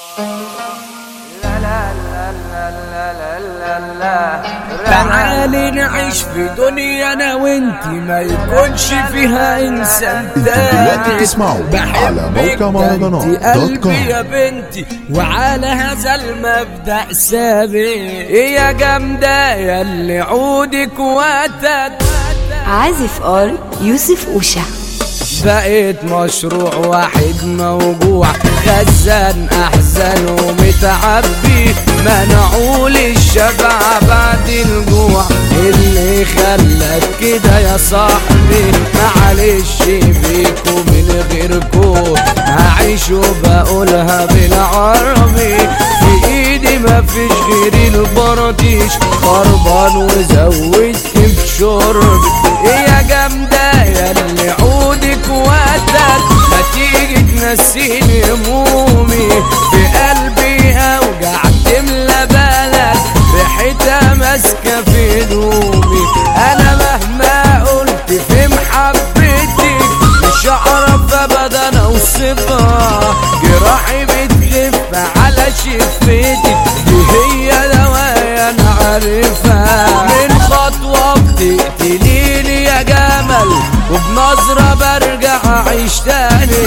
تعالي نعيش في دنيا انا وانتي ما يكونش فيها انسان دلوقتي تاني تسمعوا على بحبك موقع ده انتي مهرجانات دوت قلبي كوم يا بنتي وعلى هذا المبدأ ثابت يا جامدة يا اللي عودك وتد عازف ار يوسف اوشا بقيت مشروع واحد موجوع خزان احزان ومتعبي منعوا لي الشبع بعد الجوع اللي خلاك كده يا صاحبي معلش بيكو من غيركو هعيش وبقولها بالعربي في ايدي مفيش غير البرطيش خربان وزودت في شربي يا جامدة يا اللي عودك وقتك ما تيجي تنسيني همومي في قلبي اوجع تملى بالك ريحتها ماسكة في هدومي انا مهما قلت في محبتك مش هعرف ابدا اوصفها جراحي بتلف على شفتك دي هي دوايا انا عارفها من خطوة بتقتليني يا جمل وبنظرة برجع اعيش تاني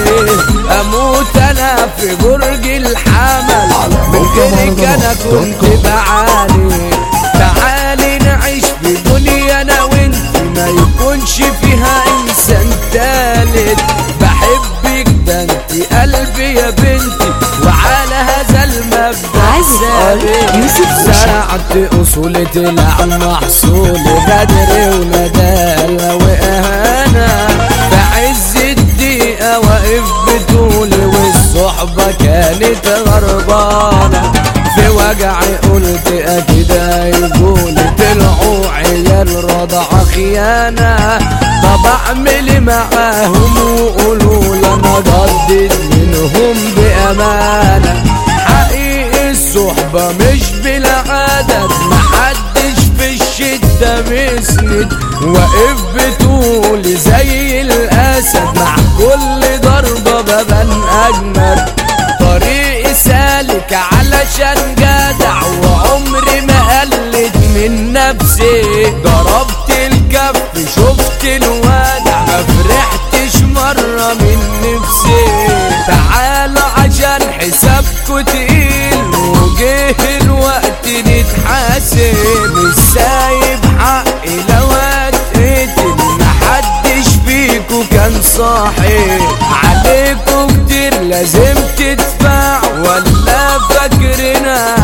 اموت انا في برج الحمل من غيرك انا كنت بعاني تعالي نعيش في دنيا انا وانتي ما يكونش فيها انسان تالت بحبك ده انتي قلبي يا بنتي وعلى هذا المبدأ عازف آر ثابت. يوسف أوشا. زرعت اصول طلع محصول غدر وندالة واهانة في عز الدقيقة واقف بطولي والصحبة كانت غربانة في وجعي قلت اكيد هيقولي طلعوا عيال رضع خيانة طب اعمل معاهم وقولوا انا جدد منهم بامانة حقيقي الصحبة مش بالعدد محدش في الشدة بيسند واقف بطولي زي الأسد مع كل ضربة ببان أجمد طريقي سالك علشان جدع وعمري ما قلت من نفسي ضربت الكف شفت الوادع ما فرحتش مرة من نفسي تعالوا عشان حسابكوا تقيل وجه الوقت نتحاسب مش سايب حقي لو اتقتل محدش فيكو كان صاحي عليكوا كتير لازم تدفعوا ولا فاكرنا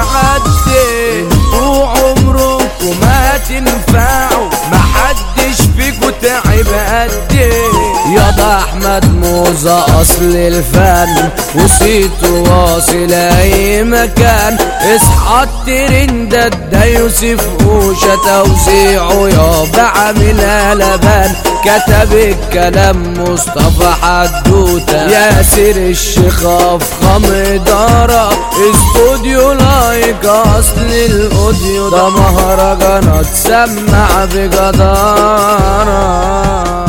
هتعدي انتوا عمركم ما تنفعوا محدش فيكو تعب قدي يا ده احمد موزة اصل الفن وصيته واصل اي مكان اصحى الترندات ده يوسف اوشا توزيعه يابا عامل لبان كتب الكلام مصطفى حدوتة ياسر الشيخ افخم ادارة استوديو لايك اصل الاوديو ده مهرجانات سمع بجدارة